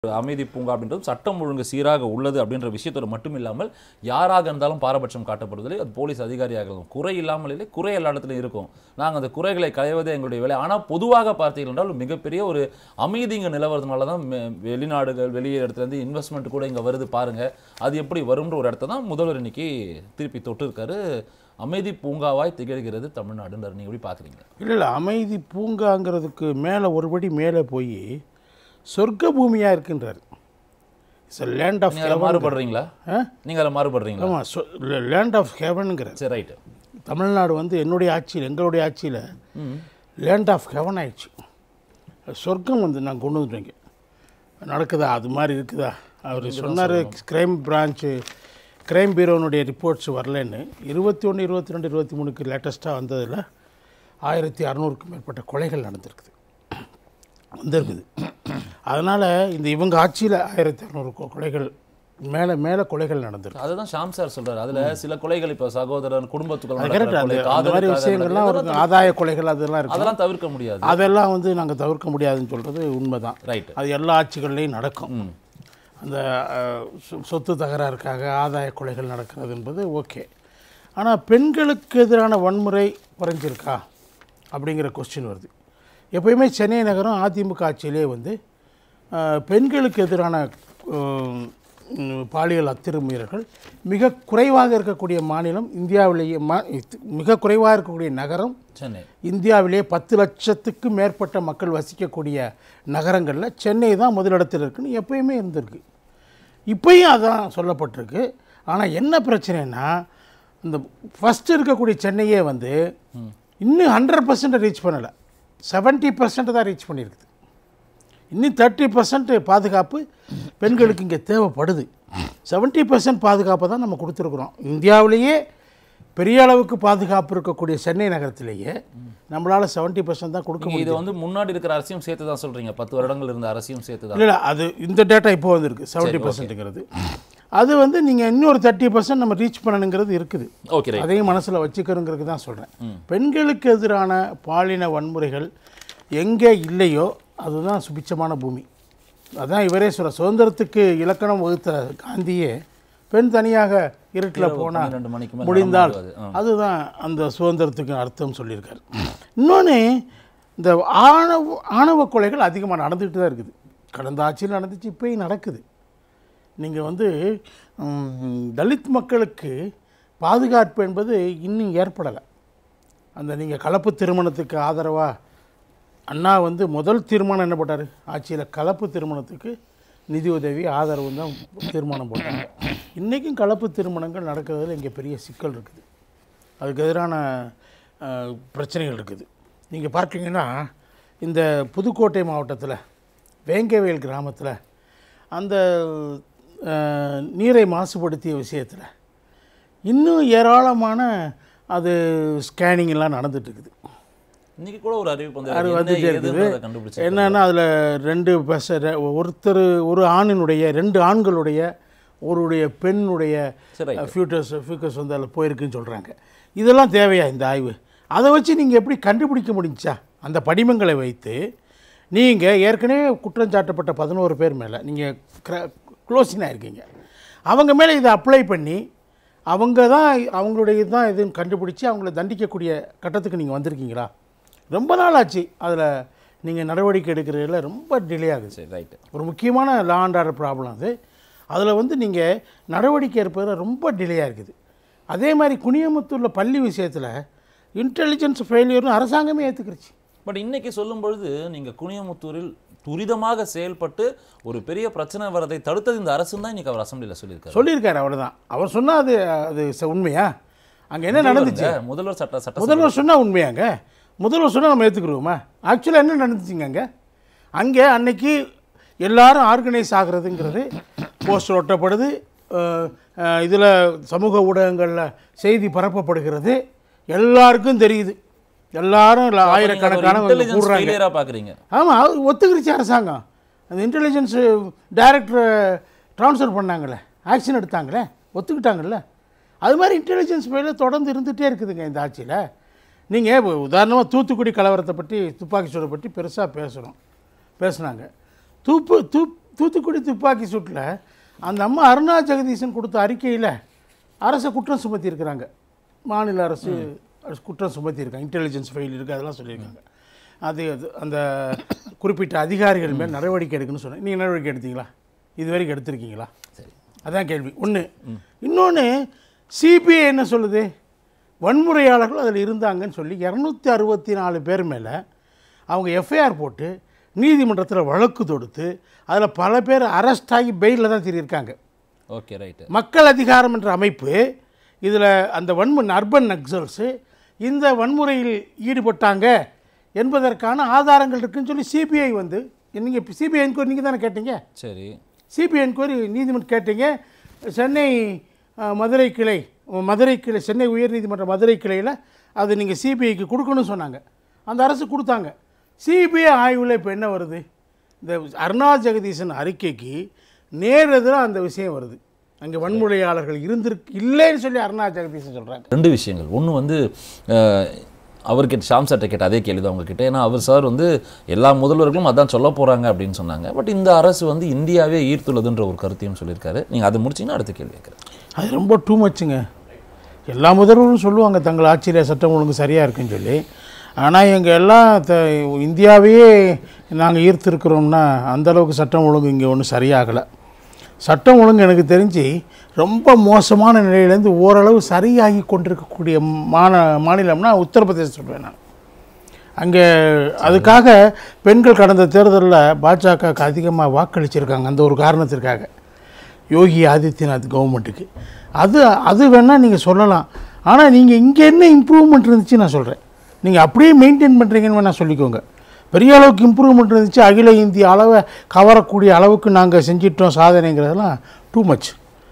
அமைதி பூங்கா அப்படின்றது சட்டம் ஒழுங்கு சீராக உள்ளது அப்படின்ற விஷயத்தோடு மட்டும் இல்லாமல் யாராக இருந்தாலும் பாரபட்சம் காட்டப்படுவதில்லை அது போலீஸ் அதிகாரியாக இருக்கும் குறை இல்லாமல் இல்லை குறை எல்லா இடத்துலையும் இருக்கும் நாங்கள் அந்த குறைகளை களைவதே எங்களுடைய வேலை ஆனால் பொதுவாக பார்த்தீர்கள் என்றால் மிகப்பெரிய ஒரு அமைதி இங்கே நிலவரதுனால தான் மெ- வெளிநாடுகள் வெளியே இடத்துல இருந்து இன்வெஸ்ட்மெண்ட் கூட இங்கே வருது பாருங்க அது எப்படி வரும்ன்ற ஒரு இடத்த தான் முதல்வர் இன்னைக்கு திருப்பி தொட்டு இருக்காரு அமைதி பூங்காவாய் திகழ்கிறது தமிழ்நாடுன்றார் நீங்க எப்படி பார்க்குறீங்க இல்லை இல்லை அமைதி பூங்காங்கிறதுக்கு மேலே ஒருபடி மேலே போய் சொர்க்க பூமியாக இருக்கின்றார் இட்ஸ் லேண்ட் ஆஃப் நீங்க அதில் மாறுபடுறீங்களா ஆ நீங்க அதில் மாறுபடுறீங்களா ஆமாம் லேண்ட் ஆஃப் ஹெவனுங்கிறார் சரி ரைட்டு தமிழ்நாடு வந்து என்னுடைய ஆட்சியில் எங்களுடைய ஆட்சியில் லேண்ட் ஆஃப் ஹெவன் ஆயிடுச்சு சொர்க்கம் வந்து நான் கொண்டு வந்துட்டேங்க நடக்குதா அது மாதிரி இருக்குதா அவர் சொன்னார் கிரைம் பிரான்ச்சு கிரைம் பீரோனுடைய ரிப்போர்ட்ஸ் வரலன்னு இருபத்தி ஒன்று இருபத்தி ரெண்டு இருபத்தி மூணுக்கு லேட்டஸ்ட்டாக வந்ததில் ஆயிரத்தி அறநூறுக்கும் மேற்பட்ட கொலைகள் நடந்திருக்குது வந்திருக்குது அதனால் இந்த இவங்க ஆட்சியில் ஆயிரத்தி அறநூறு கொலைகள் மேலே மேலே கொலைகள் நடந்திருக்கு அதுதான் ஷாம் சார் சொல்றாரு அதுல சில கொலைகள் இப்ப சகோதரன் குடும்பத்துக்குள்ள அது கரெக்ட் நடக்கிற அது கொலை, அந்த மாதிரி காதலுக்காக விஷயங்கள்லாம் நடக்கிற- ஒரு ஆதாய கொலைகள் அதெல்லாம் இருக்கு அதெல்லாம் தவிர்க்க முடியாது அதெல்லாம் வந்து நாங்கள் தவிர்க்க முடியாதுன்னு சொல்கிறது உண்மைதான் ரைட் அது எல்லா ஆட்சிகள்லையும் நடக்கும் அந்த அஹ், சொ- சொத்து தகராறுக்காக ஆதாய கொலைகள் நடக்கிறது என்பது ஓகே ஆனால் பெண்களுக்கு எதிரான வன்முறை குறைஞ்சிருக்கா அப்படிங்கிற கொஸ்டின் வருது எப்பயுமே சென்னை நகரம் அதிமுக ஆட்சியிலே வந்து அஹ், பெண்களுக்கு எதிரான உம், உம், பாலியல் அத்துமீறல்கள் மிக குறைவாக இருக்கக்கூடிய மாநிலம் இந்தியாவிலேயே மா மிக குறைவாக இருக்கக்கூடிய நகரம் சென்னை இந்தியாவிலே பத்து லட்சத்துக்கு மேற்பட்ட மக்கள் வசிக்கக்கூடிய நகரங்களில் சென்னை தான் முதலிடத்தில் இருக்குன்னு எப்பயுமே இருந்திருக்கு இப்பயும் அதான் சொல்லப்பட்டிருக்கு ஆனால் என்ன பிரச்சனைனா இந்த ஃபஸ்ட்டு இருக்கக்கூடிய சென்னையே வந்து இன்னும் ஹண்ட்ரட் பர்சன்ட் ரீச் பண்ணலை செவன்ட்டி பர்சன்ட் தான் ரீச் பண்ணியிருக்குது இன்னும் தேர்ட்டி பர்சன்ட் பாதுகாப்பு பெண்களுக்கு இங்கே தேவைப்படுது செவன்ட்டி பர்சன்ட் பாதுகாப்பை தான் நம்ம கொடுத்துருக்குறோம் இந்தியாவிலேயே பெரிய அளவுக்கு பாதுகாப்பு இருக்கக்கூடிய சென்னை நகரத்திலேயே நம்மளால் செவன்ட்டி பர்சன்ட் தான் கொடுக்க நீங்க முடியும் இது வந்து முன்னாடி இருக்கிற அரசியும் சேர்த்து தான் சொல்றீங்க பத்து வருடங்கள் இருந்த அரசியும் சேர்த்து தான் இல்லை இல்லை அது இந்த டேட்டா இப்போ வந்திருக்கு செவன்ட்டி பர்சன்ட்டுங்கிறது அது வந்து நீங்கள் இன்னொரு தேர்ட்டி பர்சன்ட் நம்ம ரீச் பண்ணணுங்கிறது இருக்குது ஓகே ரைட் அதையும் மனசில் வச்சுக்கிறோங்கிறது தான் சொல்கிறேன் பெண்களுக்கு எதிரான பாலின வன்முறைகள் எங்கே இல்லையோ அதுதான் சுபிச்சமான பூமி அதான் இவரே சொல்ற சுதந்திரத்துக்கு இலக்கணம் வகுத்த காந்தியே பெண் தனியாக இருட்டில் போனால் பன்னிரெண்டு மணிக்கு மேல முடிந்தால் நடமாடுவது. ஆ. அதுதான் அந்த சுதந்திரத்துக்கு அர்த்தம் சொல்லியிருக்காரு இன்னொன்று இந்த ஆணவ ஆணவ கொலைகள் அதிகமாக நடந்துகிட்டு தான் இருக்குது கடந்த ஆட்சியில் நடந்துச்சு இப்பயும் நடக்குது நீங்கள் வந்து ம், தலித் மக்களுக்கு பாதுகாப்பு என்பது இன்னும் ஏற்படலை அந்த நீங்கள் கலப்பு திருமணத்துக்கு ஆதரவாக அண்ணா வந்து முதல் தீர்மானம் என்ன போட்டார் ஆட்சியில் கலப்பு திருமணத்துக்கு நிதி உதவி ஆதரவு தான் தீர்மானம் போட்டாங்க இன்றைக்கும் கலப்பு திருமணங்கள் நடக்கிறதுல இங்கே பெரிய சிக்கல் இருக்குது அதுக்கு எதிரான அஹ், பிரச்சனைகள் இருக்குது நீங்கள் பார்த்தீங்கன்னா இந்த புதுக்கோட்டை மாவட்டத்தில் வேங்கவேல் கிராமத்தில் அந்த அஹ், நீரை மாசுபடுத்திய விஷயத்தில் இன்னும் ஏராளமான அது ஸ்கேனிங் எல்லாம் நடந்துட்டு இருக்குது இன்னைக்கு கூட ஒரு அறிவிப்பு வந்து அது என்ன வந்துட்டே ஏதுன்னு இருக்குது அதை கண்டுபிடிச்சு என்னன்னா அதில் ரெண்டு பஸ் ஒருத்தர் ஒரு ஆணினுடைய ரெண்டு ஆண்களுடைய ஒருடைய பெண்ணுடைய சரி ஃபியூட்டர்ஸ் ஃபியூக்கர்ஸ் வந்து அதில் போயிருக்குன்னு சொல்கிறாங்க இதெல்லாம் தேவையா இந்த ஆய்வு அதை வச்சு நீங்கள் எப்படி கண்டுபிடிக்க முடிஞ்சா அந்த படிமங்களை வைத்து நீங்கள் ஏற்கனவே குற்றம் சாட்டப்பட்ட பதினோரு பேர் மேலே நீங்கள் க்ளோஸினாக இருக்கீங்க அவங்க மேலே இதை அப்ளை பண்ணி அவங்க தான் அவங்களுடைய தான் இதுன்னு கண்டுபிடிச்சி அவங்கள தண்டிக்கக்கூடிய கட்டத்துக்கு நீங்கள் வந்திருக்கீங்களா ரொம்ப நாள் ஆச்சு அதில் நீங்கள் நடவடிக்கை எடுக்கிறதுல ரொம்ப டிலே ஆகுது சரி ரைட்டு ஒரு முக்கியமான லா அண்ட் ஆர்டர் ப்ராப்ளம் அது அதில் வந்து நீங்கள் நடவடிக்கை எடுப்பதில் ரொம்ப டிலேயாக இருக்குது அதே மாதிரி குனியமுத்தூரில் பள்ளி விஷயத்தில் இன்டெலிஜென்ஸ் ஃபெயிலியர்னு அரசாங்கமே ஏற்றுக்கிருச்சு பட் இன்னைக்கு சொல்லும் பொழுது நீங்க குனியமுத்தூரில் துரிதமாக செயல்பட்டு ஒரு பெரிய பிரச்சனை வரதை தடுத்தது இந்த அரசு தான் இன்னைக்கு அவர் அசம்பிளியில் சொல்லியிருக்காரு சொல்லியிருக்காரு அவ்வளோதான் அவர் சொன்னால் அது அது ச- உண்மையா அங்கே என்ன நடந்துச்சு முதல்வர் முதல்வர் சட்ட சட்ட முதல்வர் சொன்னால் உண்மையாங்க முதல்வர் சொன்னால் நம்ம ஏற்றுக்குருவோமா ஆக்சுவலாக என்ன நடந்துச்சுங்க அங்கே அங்கே அன்னைக்கு எல்லாரும் ஆர்கனைஸ் ஆகுறதுங்கிறது போஸ்டர் ஒட்டப்படுது இதில் சமூக ஊடகங்களில் செய்தி பரப்பப்படுகிறது எல்லாருக்கும் தெரியுது எல்லாரும் ல- ஆயிரக்கணக்கானவங்க இன்டெலிஜென்ஸ் கூடுறாங்க ஃபெயிலியரா பாக்குறீங்க ஆமாம் அது ஒத்துக்கிருச்சு அரசாங்கம் அந்த இன்டெலிஜென்ஸ் டைரக்டரை ட்ரான்ஸ்ஃபர் பண்ணாங்களே ஆக்ஷன் எடுத்தாங்களே ஒத்துக்கிட்டாங்கல்ல அது மாதிரி இன்டெலிஜென்ஸ் ஃபெயிலியர் தொடர்ந்து இருந்துகிட்டே இருக்குதுங்க இந்த ஆட்சியில் நீங்கள் உதாரணமாக தூத்துக்குடி கலவரத்தை பற்றி துப்பாக்கி சூடை பற்றி பெருசாக பேசுகிறோம் பேசுனாங்க தூப்பு தூ தூத்துக்குடி துப்பாக்கி சூட்டில் அந்த அம்மா அருணா ஜெகதீசன் கொடுத்த அறிக்கையில் அரசை குற்றம் சுமத்தியிருக்கிறாங்க மாநில அரசு குற்றம் சுமத்தியிருக்காங்க இன்டெலிஜென்ஸ் ஃபெயில் இருக்குது அதெல்லாம் சொல்லியிருக்காங்க அது அது அந்த குறிப்பிட்ட அதிகாரிகள் மேல் நடவடிக்கை எடுக்கணும்னு சொன்னேன் நீங்கள் நடவடிக்கை எடுத்தீங்களா இது வரைக்கும் எடுத்திருக்கீங்களா சரி அதான் கேள்வி ஒன்று இன்னொன்று சிபிஐ என்ன சொல்லுது வன்முறையாளர்கள் அதில் இருந்தாங்கன்னு சொல்லி இரநூத்தி அறுபத்தி நாலு பேர் மேலே அவங்க எஃப்ஐஆர் போட்டு நீதிமன்றத்தில் வழக்கு தொடுத்து அதில் பல பேர் அரெஸ்ட் ஆகி பெயிலில் தான் திரியிருக்காங்க ஓகே ரைட்டு மக்கள் அதிகாரம் என்ற அமைப்பு இதில் அந்த வன்மு அர்பன் நக்சல்ஸு இந்த வன்முறையில் ஈடுபட்டாங்க என்பதற்கான ஆதாரங்கள் இருக்குன்னு சொல்லி சிபிஐ வந்து நீங்கள் சிபிஐ என்கொயரி நீங்கள் தானே கேட்டீங்க சரி சிபிஐ என்கொயரி நீதிமன்றம் கேட்டீங்க சென்னை அஹ், மதுரை கிளை மதுரை கிளை சென்னை உயர்நீதிமன்ற மதுரை கிளையில் அது நீங்கள் சிபிஐக்கு கொடுக்கணும்னு சொன்னாங்க அந்த அரசு கொடுத்தாங்க சிபிஐ ஆய்வில் இப்போ என்ன வருது இந்த அருணா ஜெகதீசன் அறிக்கைக்கு நேர் எதிராக அந்த விஷயம் வருது அங்கே வன்முறையாளர்கள் இருந்திருக்கு இல்லைன்னு சொல்லி அருணா ஜெகதீசன் சொல்கிறாங்க ரெண்டு விஷயங்கள் ஒன்று வந்து அஹ், அவர்கிட்ட ஷாம் சார்ட்ட கேட்ட அதே கேள்வி தான் உங்ககிட்ட ஏன்னா அவர் சார் வந்து எல்லா முதல்வர்களும் அதான் சொல்ல போகிறாங்க அப்படின்னு சொன்னாங்க பட் இந்த அரசு வந்து இந்தியாவே ஈர்த்துள்ளதுன்ற ஒரு கருத்தையும் சொல்லியிருக்காரு நீங்கள் அதை முடிச்சிங்கன்னா அடுத்த கேள்வி கேட்குறேன் அது ரொம்ப டூ மச்சுங்க எல்லா முதல்வரும் சொல்லுவாங்க தங்கள் ஆட்சியில் சட்டம் ஒழுங்கு சரியாக இருக்குன்னு சொல்லி ஆனால் எங்கள் எல்லாம் த இந்தியாவையே நாங்கள் ஈர்த்திருக்கிறோம்னா அந்த அளவுக்கு சட்டம் ஒழுங்கு இங்கே ஒன்றும் சரியாகலை சட்டம் ஒழுங்கு எனக்கு தெரிஞ்சு ரொம்ப மோசமான நிலையிலேருந்து ஓரளவு சரியாகி கொண்டிருக்கக்கூடிய மாந மாநிலம்னா உத்தரப்பிரதேசம் சொல்வேன் நான் அங்கே அதுக்காக பெண்கள் கடந்த தேர்தலில் பாஜகவுக்கு அதிகமாக வாக்களிச்சிருக்காங்க அந்த ஒரு காரணத்திற்காக யோகி ஆதித்யநாத் கவர்மெண்ட்டுக்கு அது அது வேணால் நீங்கள் சொல்லலாம் ஆனால் நீங்கள் இங்கே என்ன இம்ப்ரூவ்மெண்ட் இருந்துச்சு நான் சொல்கிறேன் நீங்கள் அப்படியே மெயின்டைன் பண்ணுறீங்கன்னு வேணால் சொல்லிக்கோங்க பெரிய அளவுக்கு இம்ப்ரூவ்மெண்ட் இருந்துச்சு அகில இந்திய அளவை கவரக்கூடிய அளவுக்கு நாங்கள் செஞ்சிட்டோம் சாதனைங்கிறதெல்லாம் too much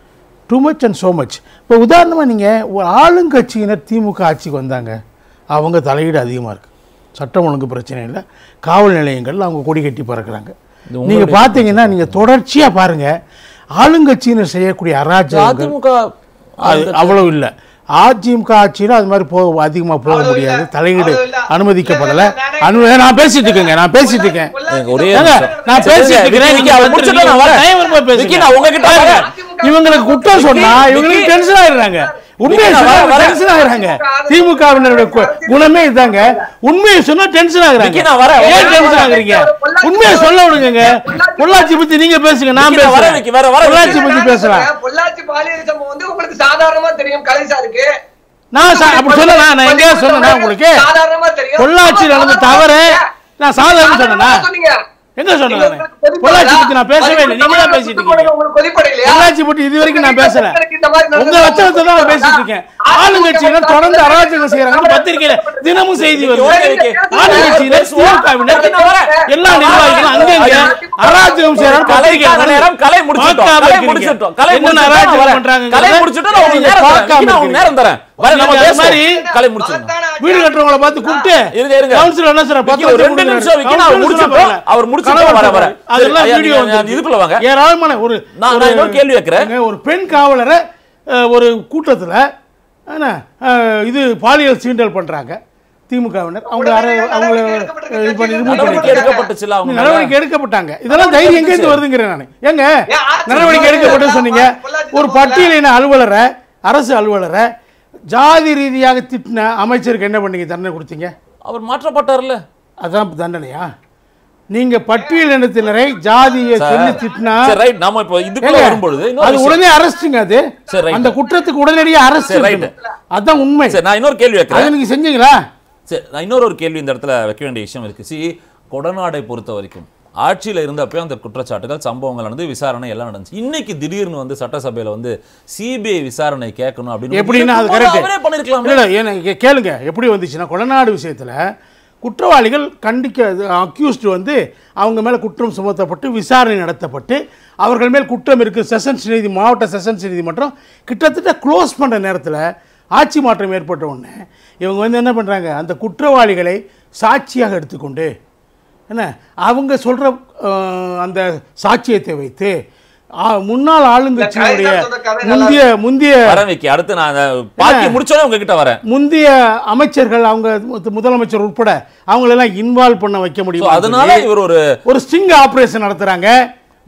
too much and so much இப்போ உதாரணமாக நீங்கள் ஒரு ஆளுங்கட்சியினர் திமுக ஆட்சிக்கு வந்தாங்க அவங்க தலையீடு அதிகமாக இருக்குது சட்டம் ஒழுங்கு பிரச்சனை இல்லை காவல் நிலையங்கள்ல அவங்க கொடி கட்டி பறக்குறாங்க இது நீங்கள் பார்த்தீங்கன்னா நீங்கள் தொடர்ச்சியாக பாருங்கள் ஆளுங்கட்சியினர் செய்யக்கூடிய அராஜகங்கள் அதிமுக அது அவ்வளவு இல்லை அதிமுக ஆட்சியில் அது மாதிரி போ அதிகமாக போக அவ்வளவு முடியாது இல்ல. தலையீடு அவ்வளவு இல்ல. அனுமதிக்கப்படலை இல்ல, இல்ல, அனு நான் பேசிட்டு இருக்கேங்க நான் பேசிட்டு இருக்கேன் எனக்கு ஒரே ஏங்க, நிமிஷம். நான் சரி, பேசிட்டு சரி, இருக்கிறேன் விக்கி, நீங்க அவர் வந்து முடிச்சிட்டு நான் நீங்க வரேன். time வரும்போது பேசுங்க. விக்கி, நான் உங்ககிட்ட பாருங்க, வரேன். இவங்களுக்கு குற்றம் சொன்னா விக்கி, இவங்களுக்கு விக்கி. டென்ஷன் ஆயிடுறாங்க உண்மையை நான் சொன்னா வரேன், வரேன். டென்ஷன் ஆகுறாங்க திமுகவினருடைய கு- குணமே இதாங்க உண்மையை சொன்னா டென்ஷன் ஆகுறாங்க விக்கி, நான் வரேன். ஏன் டென்ஷன் ஆகுறீங்க உண்மையை சொல்ல விடுங்க பொள்ளாச்சி பத்தி நீங்க பேசுங்க நான் விக்கி, நான் வரேன், பேசுறேன் விக்கி, வரேன், வரேன், பொள்ளாச்சி விக்கி. பத்தி பேசலாம் பொள்ளாச்சி பாலியல் சம்பவம் வந்து உங்களுக்கு சாதாரணமா தெரியும் கலைசாருக்கு நான் சா- அப்படி சொல்லல நான் எங்கேயா சொன்னேனா உங்களுக்கு சாதாரணமா தெரியும் பொள்ளாச்சி நடந்த தவறு நான் சாதாரண சொன்னேனா சொன்னீங்க எங்க சொன்னேன் நீங்க நானு? உங்களுக்கு பொள்ளாச்சி கொதிப்படையா? பத்தி நான் பேசவே இல்லை நீங்க தான் பேசிட்டு இருக்கீங்க உங்களுக்கு கொதிப்படையிலையா? பொள்ளாச்சி பத்தி இது வரைக்கும் நான் பேசல எனக்கு இந்த மாதிரி நடந்தது உங்க லட்சணத்தை தான் நான் பேசிட்டு இருக்கேன் ஆளுங்கட்சியினர் தொடர்ந்து அராஜகம் செய்யறாங்க பத்திரிகையில தினமும் செய்தி வருது ஓகே, ஓகே. ஆளுங்கட்சியினர் திமுகவினர் விக்கி, நான் வரேன். எல்லா நிர்வாகிகளும் அங்கங்க அராஜகம் செய்யறாங்க கலைக்கான நேரம் கலை முடிச்சிட்டோம் பார்க்காம கலை இருக்கீங்க. முடிச்சிட்டோம் கலை என்ன முடிச்சிட்டோம் நான் அராஜகம் வரேன். பண்றாங்க கலை முடிச்சிட்டோம் நான் உங்களுக்கு நேரம் தரேன் விக்கி, நான் உங்களுக்கு நேரம் தரேன் வரேன் நம்ம நீங்க அது பேசுவோம் மாதிரி கலை முடிச்சிடணும் மகத்தான ஆட்சி. வீடு கட்டுறவங்கள பார்த்து கூப்பிட்டு இருங்க, இருங்க. கவுன்சிலர் என்ன சார் விக்கி, ஒரு ரெண்டு நிமிஷம் விக்கி, நான் முடிச்சிட்டோம். அவர் முடிச்சிட்டோம், வரேன், வரேன். அதெல்லாம் சரி, ஐயா, வீடியோ நீங்க வந்து இதுக்குள்ள வாங்க. ஏராளமான ஒரு நான் ஒரு- நான் இன்னொரு கேள்வி கேட்கிறேன் ஏங்க, ஒரு பெண் காவலரை அஹ், ஒரு கூட்டத்துல என்ன அஹ், இது பாலியல் சீண்டல் பண்றாங்க திமுகவினர் அவங்க அரை அவங்கள இது பண்ணி remove நடவடிக்கை பண்ணிட்டாங்க. எடுக்கப்பட்டுச்சுல அவங்க மேல? நடவடிக்கை எடுக்கப்பட்டாங்க இதெல்லாம் தைரியம் எங்க இருந்து வருதுங்கிறேன் நான் ஏங்க ஏன் ஆட்சி நடவடிக்கை சம்பவம் எடுக்கப்பட்டு சொன்னீங்க பொள்ளாச்சி ஒரு சம்பவத்துல? பட்டியலின அலுவலரை அரசு அலுவலரை ஜாதி ரீதியாக திட்டின அமைச்சருக்கு என்ன பண்ணீங்க தண்டனை கொடுத்தீங்க அவர் மாற்றப்பட்டார்ல அதான் தண்டனையா நீங்க பட்டியல் இனத்தினரை ஜாதியை சொல்லி திட்டினா சரி ரைட் நாம இப்போ இதுக்குள்ள ஏங்க, வரும்பொழுது இன்னொரு அது விஷயம். உடனே அரஸ்டுங்க அது சரி, right. அந்த குற்றத்துக்கு உடனடியாக அரஸ்ட் சரி, right. அதான் உண்மை சரி நான் இன்னொரு கேள்வி வைக்கிறேன் அது நீங்க செஞ்சீங்களா சரி நான் இன்னொரு ஒரு கேள்வி இந்த இடத்துல வைக்க வேண்டிய விஷயம் இருக்கு சி கொடநாடை பொறுத்த வரைக்கும் ஆட்சியில இருந்தப்போ அந்த குற்றச்சாட்டுகள் சம்பவங்கள் நடந்து விசாரணை எல்லாம் நடந்துச்சு இன்னைக்கு திடீர்னு வந்து சட்டசபையில வந்து சிபிஐ விசாரணை கேட்கணும் அப்படின்னு எப்படின்னா அது இருக்கும்போது கரெக்ட் அவரே பண்ணிருக்கலாம் இல்ல இல்ல, ஏன்னா இங்க கேளுங்க எப்படி வந்துச்சுன்னா கொடநாடு விஷயத்துல குற்றவாளிகள் கண்டிக்க அக்யூஸ்டு வந்து அவங்க மேல குற்றம் சுமத்தப்பட்டு விசாரணை நடத்தப்பட்டு அவர்கள் மேல் குற்றம் இருக்கு செஷன்ஸ் நீதி மாவட்ட செஷன்ஸ் நீதிமன்றம் கிட்டத்தட்ட க்ளோஸ் பண்ற நேரத்துல ஆட்சி மாற்றம் ஏற்பட்ட உடனே இவங்க வந்து என்ன பண்றாங்க அந்த குற்றவாளிகளை சாட்சியாக எடுத்துக்கொண்டு என்ன அவங்க சொல்ற அஹ், அந்த சாட்சியத்தை வைத்து ஆ, முன்னாள் ஆளுங்கட்சியினுடைய இந்த கைதா சொல்ற கதை நல்லா முந்திய முந்திய வரேன் விக்கி அடுத்து நான் அதை பாக்கி முடிச்சோடனே உங்ககிட்ட வரேன் முந்தைய அமைச்சர்கள் அவங்க மு- முதலமைச்சர் உட்பட அவங்களெல்லாம் இன்வால்வ் பண்ண வைக்க So, முடியும் அதனால இவர் ஒரு ஒரு ஸ்டிங் ஆபரேஷன் நடத்துறாங்க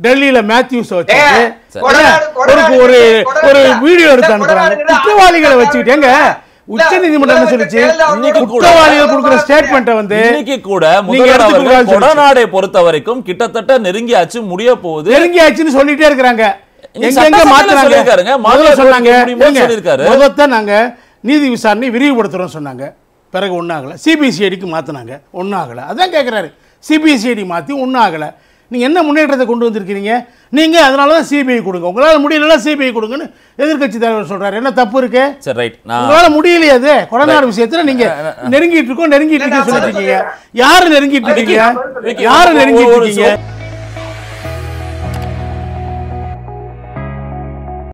டெல்லியில மேத்யூஸ் வச்சுட்டு ஏய், கொடநாடு, ஒரு கொடநாடு, ஒரு கொடநாடு ஒரு இல்ல. வீடியோ எடுத்து இல்ல, அனுப்புறாங்க கொடநாடு இல்ல. குற்றவாளிகளை வச்சுக்கிட்டு எங்க உச்ச நீதிமன்றம் என்ன சொல்லுச்சு இன்னைக்கு கூட- குற்றவாளிகள் கொடுக்குற ஸ்டேட்மெண்ட்டை வந்து இன்னைக்கு கூட நீங்க முதல்வர் எடுத்துக்க அவர்கள் கூடாதுன்னு சொல்லுச்சு. கொடநாடை பொறுத்த வரைக்கும் கிட்டத்தட்ட நெருங்கியாச்சு முடிய போகுது நெருங்கியாச்சுன்னு சொல்லிட்டே இருக்கிறாங்க இன்னைக்கு எங்க எங்க சட்டசபையில மாத்துறாங்க சொல்லியிருக்காருங்க. முதல்ல மாநில சொன்னாங்க முடியும்னு ஏங்க, சொல்லியிருக்காரு. முதல்ல நாங்க நீதி விசாரணை விரிவுபடுத்துறோம் சொன்னாங்க பிறகு ஒன்றாகல சிபிசிஐடிக்கு மாத்துனாங்க ஒன்றாகல அதான் கேட்குறாரு சிபிசிஐடி மாற்றி ஒன்றாகல நீங்க என்ன முன்னேற்றத்தை கொண்டு வந்திருக்கிறீங்க நீங்க அதனால தான் சிபிஐ கொடுங்க உங்களால முடியலன்னா சிபிஐ கொடுங்கன்னு எதிர்க்கட்சி தலைவர் சொல்றாரு என்ன தப்பு இருக்கு சரி ரைட் நான் உங்களால முடியலையே அது கொடநாடு விஷயத்துல நீங்க நெருங்கிட்டு இருக்கோம் நெருங்கிட்டு இருக்கீங்க சொல்லிட்டு இருக்கீங்க யாரு நெருங்கிட்டு இருக்கீங்க விக்கி, யாரு ஒரு- நெருங்கிட்டு ஒரு இருக்கீங்க சொல்-